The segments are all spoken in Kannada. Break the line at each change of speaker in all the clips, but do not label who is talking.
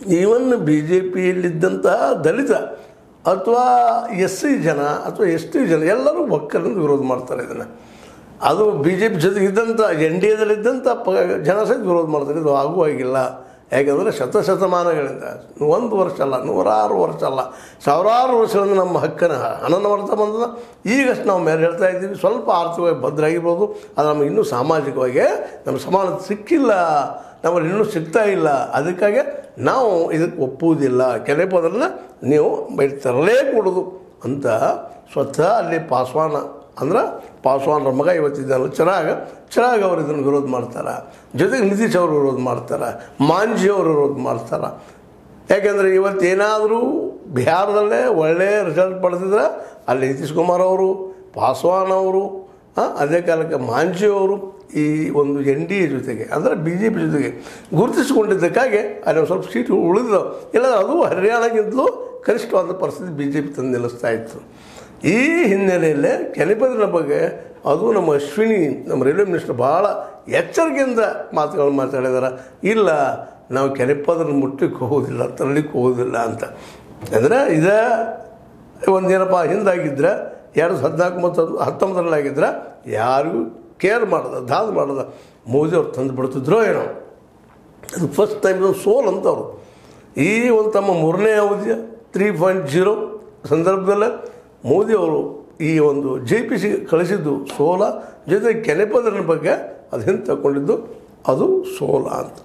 ಈವನ್ ಬಿ ಜೆ ಪಿಯಲ್ಲಿದ್ದಂತಹ ದಲಿತ ಅಥವಾ ಎಸ್ ಸಿ ಜನ ಅಥವಾ ಎಸ್ ಟಿ ಜನ ಎಲ್ಲರೂ ಒಕ್ಕಲಿಂದ ವಿರೋಧ ಮಾಡ್ತಾರೆ ಇದನ್ನು ಅದು ಬಿ ಜೆ ಪಿ ಜೊತೆಗೆ ಇದ್ದಂಥ ಎನ್ ಡಿ ಎದಲ್ಲಿದ್ದಂಥ ಪ ಜನ ಸಹಿತ ವಿರೋಧ ಮಾಡ್ತಾರೆ ಇದು ಆಗುವಾಗಿಲ್ಲ ಯಾಕಂದರೆ ಶತಶತಮಾನಗಳಿಂದ ಒಂದು ವರ್ಷ ಅಲ್ಲ ನೂರಾರು ವರ್ಷ ಅಲ್ಲ ಸಾವಿರಾರು ವರ್ಷಗಳಿಂದ ನಮ್ಮ ಹಕ್ಕನ್ನು ಹಣನ ಮಾಡ್ತಾ ಬಂದದ ಈಗಷ್ಟು ನಾವು ಮೇಲೆ ಹೇಳ್ತಾ ಇದ್ದೀವಿ ಸ್ವಲ್ಪ ಆರ್ಥಿಕವಾಗಿ ಭದ್ರ ಆಗಿರ್ಬೋದು ಅದು ನಮಗೆ ಇನ್ನೂ ಸಾಮಾಜಿಕವಾಗಿ ನಮ್ಮ ಸಮಾನ ಸಿಕ್ಕಿಲ್ಲ ನಮ್ಮಲ್ಲಿ ಇನ್ನೂ ಸಿಗ್ತಾ ಇಲ್ಲ ಅದಕ್ಕಾಗಿ ನಾವು ಇದಕ್ಕೆ ಒಪ್ಪುವುದಿಲ್ಲ ಕೆಲವು ಪದರನ್ನ ನೀವು ಬೈ- ತರಲೇ ಕೊಡೋದು ಅಂತ ಸ್ವತಃ ಅಲ್ಲಿ ಪಾಸ್ವಾನ ಅಂದ್ರೆ ಪಾಸ್ವಾನ್ರ ಮಗ ಇವತ್ತಿದ್ದಾನಲ್ಲ ಚಿರಾಗ ಚಿರಾಗ್ ಅವರು ಇದನ್ನು ವಿರೋಧ ಮಾಡ್ತಾರೆ ಜೊತೆಗೆ ನಿತೀಶ್ ಅವರು ವಿರೋಧ ಮಾಡ್ತಾರೆ ಮಾಂಜಿ ಅವರು ವಿರೋಧ ಮಾಡ್ತಾರೆ ಯಾಕೆಂದರೆ ಇವತ್ತೇನಾದರೂ ಬಿಹಾರದಲ್ಲೇ ಒಳ್ಳೆಯ ರಿಸಲ್ಟ್ ಪಡೆದಿದ್ರೆ ಅಲ್ಲಿ ನಿತೀಶ್ ಕುಮಾರ್ ಅವರು ಪಾಸ್ವಾನ್ ಅವರು ಆ, ಅದೇ ಕಾಲಕ್ಕೆ ಮಾಂಜಿ ಅವರು ಈ ಒಂದು ಎನ್ ಡಿ ಎ ಜೊತೆಗೆ ಅಂದರೆ ಬಿ ಜೆ ಪಿ ಜೊತೆಗೆ ಗುರುತಿಸಿಕೊಂಡಿದ್ದಕ್ಕಾಗಿ ಅಲ್ಲಿ ಒಂದು ಸ್ವಲ್ಪ ಸೀಟು ಉಳಿದಿದ್ದಾವೆ ಇಲ್ಲ ಅದು ಹರಿಯಾಣಗಿಂತಲೂ ಕನಿಷ್ಠವಾದ ಪರಿಸ್ಥಿತಿ ಬಿ ಜೆ ಪಿ ತಂದು ನಿಲ್ಲಿಸ್ತಾ ಇತ್ತು ಈ ಹಿನ್ನೆಲೆಯಲ್ಲೇ ಕೆನೆಪದರ ಬಗ್ಗೆ ಅದು ನಮ್ಮ ಅಶ್ವಿನಿ ನಮ್ಮ ರೈಲ್ವೆ ಮಿನಿಸ್ಟರ್ ಭಾಳ ಎಚ್ಚರಿಕೆಯಿಂದ ಮಾತುಗಳು ಮಾತಾಡಿದಾರೆ ಇಲ್ಲ ನಾವು ಕೆನೆಪದರ ಮುಟ್ಟಕ್ಕೆ ಹೋಗೋದಿಲ್ಲ ತರಲಿಕ್ಕೆ ಹೋಗೋದಿಲ್ಲ ಅಂತ ಅಂದರೆ ಇದೇ ಒಂದೇನಪ್ಪ ಹಿಂದಾಗಿದ್ದರೆ ಎರಡು ಸಾವಿರದ ಹದಿನಾಲ್ಕು ಮತ್ತು ಹತ್ತೊಂಬತ್ತರಲ್ಲಾಗಿದ್ದರೆ ಯಾರಿಗೂ ಕೇರ್ ಮಾಡೋದ ದಾದ ಮಾಡೋದ ಮೋದಿ ಅವ್ರು ತಂದು ಬಿಡ್ತಿದ್ರೋ ಏನೋ ಅದು ಫಸ್ಟ್ ಟೈಮ್ ಸೋಲ್ ಅಂತವ್ರು ಈ ಒಂದು ತಮ್ಮ ಮೂರನೇ ಅವಧಿಯ ತ್ರೀ ಪಾಯಿಂಟ್ ಜೀರೋ ಸಂದರ್ಭದಲ್ಲೇ ಮೋದಿ ಅವರು ಈ ಒಂದು ಜೆ ಪಿ ಸಿ ಕಳಿಸಿದ್ದು ಸೋಲ ಜೊತೆಗೆ ಕೆನೆಪದರ ಬಗ್ಗೆ ಅದು ಹಿಂದೆ ತಗೊಂಡಿದ್ದು ಅದು ಸೋಲ ಅಂತ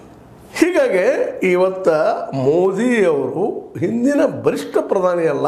ಹೀಗಾಗಿ ಇವತ್ತು ಮೋದಿಯವರು ಹಿಂದಿನ ಬಲಿಷ್ಠ ಪ್ರಧಾನಿ ಅಲ್ಲ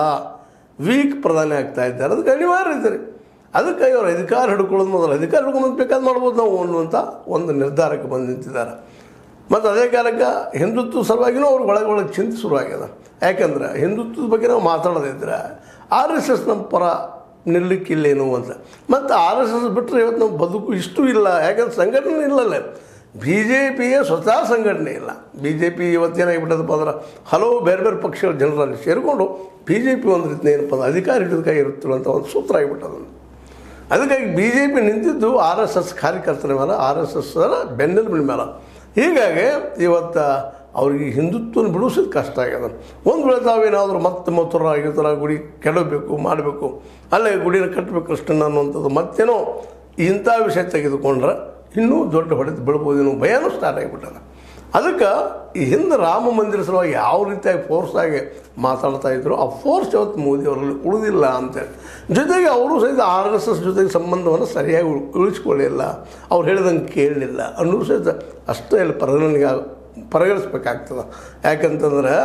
ವೀಕ್ ಪ್ರಧಾನಿ ಆಗ್ತಾ ಇದ್ದಾರೆ ಅದಕ್ಕೆ ಅನಿವಾರ್ಯ ಇದ್ದಾರೆ ಅದಕ್ಕಾಗಿ ಅವರು ಅಧಿಕಾರ ಹಿಡ್ಕೊಳ್ಳೋದು ಮೊದಲು ಅಧಿಕಾರ ಹಿಡ್ಕೊಂಡು ಬೇಕಾದ್ ಮಾಡ್ಬೋದು ನಾವು ಅನ್ನುವಂಥ ಒಂದು ನಿರ್ಧಾರಕ್ಕೆ ಬಂದು ನಿಂತಿದ್ದಾರೆ ಮತ್ತು ಅದೇ ಕಾಲಕ್ಕೆ ಹಿಂದುತ್ವ ಸಲುವಾಗಿನೂ ಅವ್ರಿಗೆ ಒಳಗೆ ಒಳಗೆ ಚಿಂತೆ ಶುರುವಾಗ್ಯದ ಯಾಕಂದ್ರೆ ಹಿಂದುತ್ವದ ಬಗ್ಗೆ ನಾವು ಮಾತಾಡೋದಿದ್ರೆ ಆರ್ ಎಸ್ ಎಸ್ ನಮ್ಮ ಪರ ನಿಲ್ಲಕ್ಕಿಲ್ಲೇನು ಅಂತ ಮತ್ತು ಆರ್ ಎಸ್ ಎಸ್ ಬಿಟ್ಟರೆ ಇವತ್ತು ನಮ್ಮ ಬದುಕು ಇಷ್ಟು ಇಲ್ಲ ಯಾಕಂದ್ರೆ ಸಂಘಟನೆ ಇಲ್ಲಲ್ಲೇ ಬಿ ಜೆ ಪಿಯ ಸ್ವತಃ ಸಂಘಟನೆ ಇಲ್ಲ ಬಿ ಜೆ ಪಿ ಇವತ್ತೇನಾಗಿಬಿಟ್ಟದಪ್ಪ ಅಂದ್ರೆ ಹಲವು ಬೇರೆ ಬೇರೆ ಪಕ್ಷಗಳ ಜನರಲ್ಲಿ ಸೇರಿಕೊಂಡು ಬಿ ಜೆ ಪಿ ಒಂದು ರೀತಿ ಏನಪ್ಪ ಅಂದ್ರೆ ಅಧಿಕಾರ ಹಿಡಿದಕ್ಕಾಗಿ ಇರುತ್ತಿಲ್ಲ ಅಂತ ಒಂದು ಸೂತ್ರ ಆಗಿಬಿಟ್ಟದ ಅದಕ್ಕಾಗಿ ಬಿ ಜೆ ಪಿ ನಿಂತಿದ್ದು ಆರ್ ಎಸ್ ಎಸ್ ಕಾರ್ಯಕರ್ತರ ಮೇಲೆ ಆರ್ ಎಸ್ ಎಸ್ ಬೆನ್ನೆಲುಬಿನ ಮೇಲೆ ಹೀಗಾಗಿ ಇವತ್ತು ಅವ್ರಿಗೆ ಹಿಂದುತ್ವನ ಬಿಡಿಸೋದು ಕಷ್ಟ ಆಗ್ಯದ ಒಂದು ವೇಳೆ ತಾವೇನಾದರೂ ಮತ್ತೆ ಮತ್ತುರ ಆಗಿರ್ತಾರ ಗುಡಿ ಕೆಡಬೇಕು ಮಾಡಬೇಕು ಅಲ್ಲೇ ಗುಡಿನ ಕಟ್ಟಬೇಕು ಕೃಷ್ಣನ ಅನ್ನುವಂಥದ್ದು ಮತ್ತೇನೋ ಇಂಥ ವಿಷಯ ತೆಗೆದುಕೊಂಡ್ರೆ ಇನ್ನೂ ದೊಡ್ಡ ಹೊಡೆದು ಬೀಳ್ಬೋದೇನೋ ಭಯನೂ ಸ್ಟಾರ್ಟ್ ಆಗಿಬಿಟ್ಟದ ಅದಕ್ಕೆ ಈ ಹಿಂದೆ ರಾಮ ಮಂದಿರ ಸಲುವಾಗಿ ಯಾವ ರೀತಿಯಾಗಿ ಫೋರ್ಸ್ ಆಗಿ ಮಾತಾಡ್ತಾ ಇದ್ರು ಆ ಫೋರ್ಸ್ ಯಾವತ್ತು ಮೋದಿ ಅವರಲ್ಲಿ ಉಳಿದಿಲ್ಲ ಅಂತೇಳಿ ಜೊತೆಗೆ ಅವರು ಸಹಿತ ಆರ್ ಎಸ್ ಎಸ್ ಜೊತೆಗೆ ಸಂಬಂಧವನ್ನು ಸರಿಯಾಗಿ ಉಳ್- ಉಳಿಸ್ಕೊಳ್ಳಿಲ್ಲ ಅವ್ರು ಹೇಳಿದಂಗೆ ಕೇಳಲಿಲ್ಲ ಅನ್ನೋದು ಸಹಿತ ಅಷ್ಟೇ ಇಲ್ಲಿ ಪರಿಗಣನೆಗೆ ಪರಿಗಣಿಸ್ಬೇಕಾಗ್ತದೆ ಯಾಕಂತಂದ್ರೆ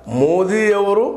ಮೋದಿಯವರು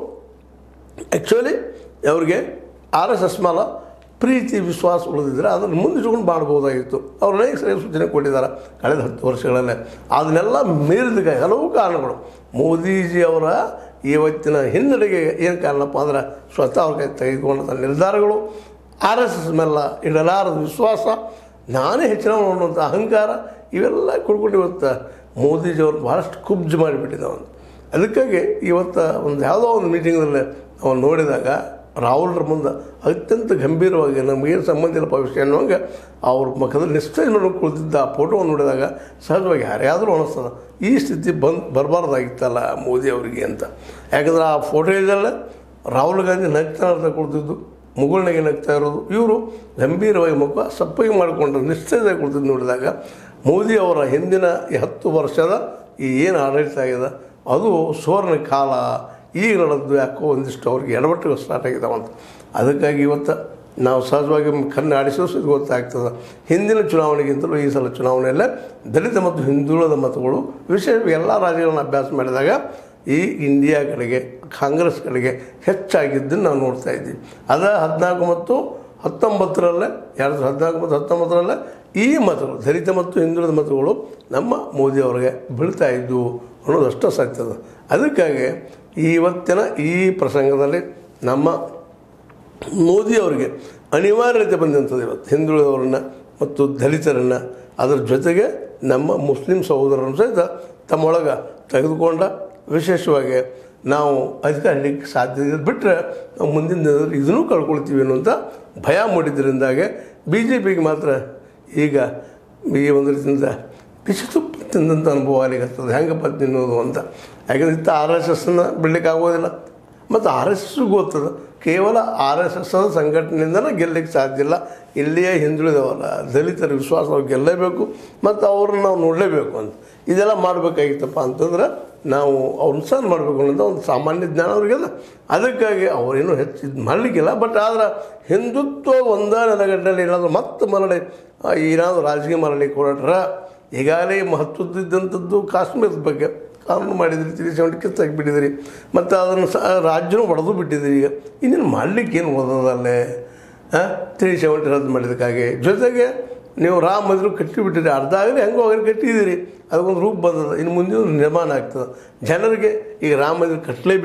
ಆ್ಯಕ್ಚುಲಿ ಅವ್ರಿಗೆ ಆರ್ ಎಸ್ ಎಸ್ ಮೇಲೆ ಪ್ರೀತಿ ವಿಶ್ವಾಸ ಉಳಿದಿದ್ರೆ ಅದನ್ನು ಮುಂದಿಟ್ಕೊಂಡು ಮಾಡ್ಬೋದಾಗಿತ್ತು ಅವ್ರು ಅನೇಕ ಸರಿ ಸೂಚನೆ ಕೊಟ್ಟಿದ್ದಾರೆ ಕಳೆದ ಹತ್ತು ವರ್ಷಗಳಲ್ಲೇ ಅದನ್ನೆಲ್ಲ ಮೀರಿದ ಹಲವು ಕಾರಣಗಳು ಮೋದಿಜಿ ಅವರ ಇವತ್ತಿನ ಹಿನ್ನಡೆಗೆ ಏನು ಕಾರಣಪ್ಪ ಅಂದ್ರೆ ಸ್ವತಃ ಅವ್ರ ಕೈ ತೆಗೆದುಕೊಂಡ ನಿರ್ಧಾರಗಳು ಆರ್ ಎಸ್ ಎಸ್ ಮೇಲೆ ಇಡಲಾರದ ವಿಶ್ವಾಸ ನಾನೇ ಹೆಚ್ಚಿನ ಅನ್ನುವಂಥ ಅಹಂಕಾರ ಇವೆಲ್ಲ ಕುಡ್ಕೊಂಡು ಇವತ್ತು ಮೋದಿಜಿಯವರು ಭಾಳಷ್ಟು ಕುಬ್ಜು ಮಾಡಿಬಿಟ್ಟಿದ್ದಾವೆ ಅದಕ್ಕಾಗಿ ಇವತ್ತು ಒಂದು ಯಾವುದೋ ಒಂದು ಮೀಟಿಂಗ್ದಲ್ಲಿ ನಾವು ನೋಡಿದಾಗ ರಾಹುಲ್ರ ಮುಂದೆ ಅತ್ಯಂತ ಗಂಭೀರವಾಗಿ ನಮಗೇನು ಸಂಬಂಧ ಇಲ್ಲಪ್ಪ ವಿಷಯ ಅನ್ನೋಂಗೆ ಅವ್ರ ಮುಖದಲ್ಲಿ ನಿಶ್ಚಯ ನೋಡಿ ಕುಳಿತಿದ್ದ ಆ ಫೋಟೋವನ್ನು ನೋಡಿದಾಗ ಸಹಜವಾಗಿ ಯಾರ್ಯಾದರೂ ಅನಿಸ್ತದ ಈ ಸ್ಥಿತಿ ಬಂದು ಬರಬಾರ್ದಾಗಿತ್ತಲ್ಲ ಮೋದಿ ಅವರಿಗೆ ಅಂತ ಯಾಕಂದ್ರೆ ಆ ಫೋಟೋ ಇದೆಲ್ಲ ರಾಹುಲ್ ಗಾಂಧಿ ನಗ್ತಾ ಅಂತ ಕುಳಿತಿದ್ದು ಮುಗುಳ್ನಾಗೆ ನಗ್ತಾ ಇರೋದು ಇವರು ಗಂಭೀರವಾಗಿ ಮುಖ ಸಪ್ಪಗೆ ಮಾಡಿಕೊಂಡು ನಿಶ್ಚಯವಾಗಿ ಕುಳಿತಿದ್ದು ನೋಡಿದಾಗ ಮೋದಿ ಅವರ ಹಿಂದಿನ ಈ ಹತ್ತು ವರ್ಷದ ಈ ಏನು ಆಡಳಿತ ಆಗಿದೆ ಅದು ಸುವರ್ಣ ಕಾಲ ಈಗ ನಡೆದು ಯಾಕೋ ಒಂದಿಷ್ಟು ಅವ್ರಿಗೆ ಎಡವಟ್ಟು ಸ್ಟಾರ್ಟ್ ಆಗಿದ್ದಾವಂತ ಅದಕ್ಕಾಗಿ ಇವತ್ತು ನಾವು ಸಹಜವಾಗಿ ಕಣ್ಣು ಆಡಿಸೋದು ಇದು ಗೊತ್ತಾಗ್ತದೆ ಹಿಂದಿನ ಚುನಾವಣೆಗಿಂತಲೂ ಈ ಸಲ ಚುನಾವಣೆಯಲ್ಲೇ ದಲಿತ ಮತ್ತು ಹಿಂದುಳಿದ ಮತಗಳು ವಿಶೇಷವಾಗಿ ಎಲ್ಲ ರಾಜ್ಯಗಳನ್ನು ಅಭ್ಯಾಸ ಮಾಡಿದಾಗ ಈ ಇಂಡಿಯಾ ಕಡೆಗೆ ಕಾಂಗ್ರೆಸ್ ಕಡೆಗೆ ಹೆಚ್ಚಾಗಿದ್ದನ್ನು ನಾವು ನೋಡ್ತಾ ಇದ್ದೀವಿ ಅದ ಹದಿನಾಲ್ಕು ಮತ್ತು ಹತ್ತೊಂಬತ್ತರಲ್ಲೇ ಎರಡು ಸಾವಿರದ ಹದಿನಾಲ್ಕು ಮತ್ತು ಹತ್ತೊಂಬತ್ತರಲ್ಲೇ ಈ ಮತಗಳು ದಲಿತ ಮತ್ತು ಹಿಂದುಳಿದ ಮತಗಳು ನಮ್ಮ ಮೋದಿಯವರಿಗೆ ಬೀಳ್ತಾ ಇದ್ದವು ಅನ್ನೋದಷ್ಟು ಸತ್ಯದ ಅದಕ್ಕಾಗಿ ಇವತ್ತಿನ ಈ ಪ್ರಸಂಗದಲ್ಲಿ ನಮ್ಮ ಮೋದಿಯವರಿಗೆ ಅನಿವಾರ್ಯತೆ ಬಂದಂಥದ್ದು ಇವತ್ತು ಹಿಂದುಳಿದವರನ್ನ ಮತ್ತು ದಲಿತರನ್ನು ಅದರ ಜೊತೆಗೆ ನಮ್ಮ ಮುಸ್ಲಿಂ ಸಹೋದರರನ್ನು ಸಹಿತ ತಮ್ಮೊಳಗೆ ತೆಗೆದುಕೊಂಡ ವಿಶೇಷವಾಗಿ ನಾವು ಅಧಿಕಾರ ಹಿಡಿಯಕ್ಕೆ ಸಾಧ್ಯ ಇದೆ ಬಿಟ್ಟರೆ ನಾವು ಮುಂದಿನ ದಿನದಲ್ಲಿ ಇದನ್ನೂ ಕಳ್ಕೊಳ್ತೀವಿ ಅನ್ನುವಂಥ ಭಯ ಮೂಡಿದ್ರಿಂದಾಗೆ ಬಿ ಜೆ ಪಿಗೆ ಮಾತ್ರ ಈಗ ಈ ಒಂದು ರೀತಿಯಿಂದ ಬಿಸಿ ತುಪ್ಪ ತಿಂದಂಥ ಅನುಭವ ಆಗ್ಲಿಕ್ಕೆ ಹೆಂಗಪ್ಪ ತಿನ್ನೋದು ಅಂತ ಯಾಕಂದ್ರೆ ಇತ್ತ ಆರ್ ಎಸ್ ಎಸ್ನ ಬಿಡ್ಲಿಕ್ಕೆ ಆಗೋದಿಲ್ಲ ಮತ್ತು ಆರ್ ಎಸ್ ಎಸ್ಗೂ ಗೊತ್ತದ ಕೇವಲ ಆರ್ ಎಸ್ ಎಸ್ ಸಂಘಟನೆಯಿಂದನೇ ಗೆಲ್ಲಕ್ಕೆ ಸಾಧ್ಯ ಇಲ್ಲ ಇಲ್ಲಿಯೇ ಹಿಂದುಳಿದವಲ್ಲ ದಲಿತರ ವಿಶ್ವಾಸ ನಾವು ಗೆಲ್ಲಬೇಕು ಮತ್ತು ಅವ್ರನ್ನ ನಾವು ನೋಡಲೇಬೇಕು ಅಂತ ಇದೆಲ್ಲ ಮಾಡಬೇಕಾಗಿತ್ತಪ್ಪ ಅಂತಂದ್ರೆ ನಾವು ಅವ್ರನ್ನ ಸಹ ಮಾಡಬೇಕು ಅನ್ನೋದು ಒಂದು ಸಾಮಾನ್ಯ ಜ್ಞಾನ ಅವ್ರಿಗೆಲ್ಲ ಅದಕ್ಕಾಗಿ ಅವರೇನು ಹೆಚ್ಚು ಇದು ಮಾಡಲಿಕ್ಕಿಲ್ಲ ಬಟ್ ಆದ್ರೆ ಹಿಂದುತ್ವ ಒಂದೇ ನೆಲಗಡ್ಡಲ್ಲಿ ಏನಾದರೂ ಮತ್ತೆ ಮರಳಿ ಆ, ಏನಾದರೂ ರಾಜಕೀಯ ಮರಳಿ ಹೊರಟ್ರ ಈಗಾಗಲೇ ಮಹತ್ವದಿದ್ದಂಥದ್ದು ಕಾಶ್ಮೀರದ ಬಗ್ಗೆ ಕಾನೂನು ಮಾಡಿದ್ರಿ ತ್ರೀ ಸೆವೆಂಟಿ ಕಿಸ್ ಬಿಟ್ಟಿದ್ರಿ ಮತ್ತು ಅದನ್ನು ಸಹ ರಾಜ್ಯನೂ ಹೊಡೆದು ಬಿಟ್ಟಿದ್ರಿ ಈಗ ಇನ್ನೇನು ಮಾಡ್ಲಿಕ್ಕೆ ಏನು ಓದೋದಲ್ಲೇ ಹಾಂ ತ್ರೀ ಸೆವೆಂಟಿ ರದ್ದು ಮಾಡಿದ್ದಕ್ಕಾಗಿ ಜೊತೆಗೆ ನೀವು ರಾಮ ಮಂದಿರ ಕಟ್ಟಿಬಿಟ್ಟಿರಿ ಅರ್ಧ ಆಗಲಿ ಹೆಂಗೋ ಹೋಗಿ ಕಟ್ಟಿದ್ದೀರಿ ಅದಕ್ಕೊಂದು ರೂಪ ಬಂದದ ಇನ್ನು ಮುಂದೆ ನಿರ್ಮಾಣ ಆಗ್ತದೆ ಜನರಿಗೆ ಈಗ ರಾಮ ಮಂದಿರ ಕಟ್ಟಲೇಬೇಕು